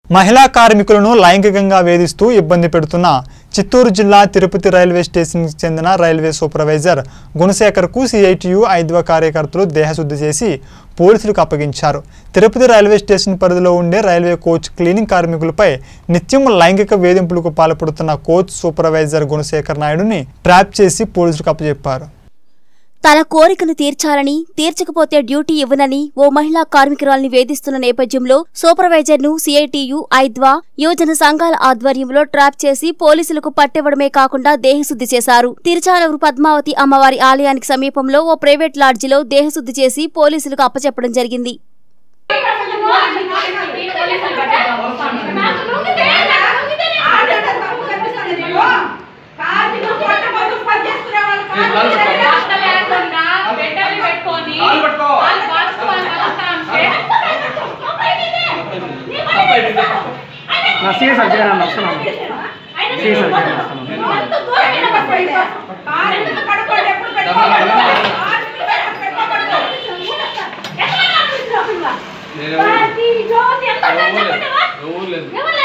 మహిళా కార్మికులను లైంగికంగా వేధిస్తూ ఇబ్బంది పెడుతున్న చిత్తూరు జిల్లా తిరుపతి రైల్వే స్టేషన్కి చెందిన రైల్వే సూపర్వైజర్ గుణశేఖర్కు సిఐటియు ఐద్వ కార్యకర్తలు దేహశుద్ధి చేసి పోలీసులకు అప్పగించారు తిరుపతి రైల్వే స్టేషన్ పరిధిలో ఉండే రైల్వే కోచ్ క్లీనింగ్ కార్మికులపై నిత్యం లైంగిక వేధింపులకు పాల్పడుతున్న కోచ్ సూపర్వైజర్ గుణశేఖర్ నాయుడుని ట్రాప్ చేసి పోలీసులకు అప్పచెప్పారు తన కోరికను తీర్చాలని తీర్చకపోతే డ్యూటీ ఇవ్వనని ఓ మహిళా కార్మికురాల్ని వేధిస్తున్న నేపథ్యంలో సూపర్వైజర్ను సిఐటియు ఐద్వా యువజన సంఘాల ఆధ్వర్యంలో ట్రాప్ చేసి పోలీసులకు పట్టివ్వడమే కాకుండా దేహశుద్ధి చేశారు తిరుచానూరు పద్మావతి అమ్మవారి ఆలయానికి సమీపంలో ఓ ప్రైవేట్ లాడ్జిలో దేహశుద్ధి చేసి పోలీసులకు అప్పచెప్పడం జరిగింది కాలు పట్టుకో. నా సీఎస్ అధ్యయనం వస్తున్నాను సీఎస్ అధ్యయనం వస్తున్నాను ఎవరు లేదు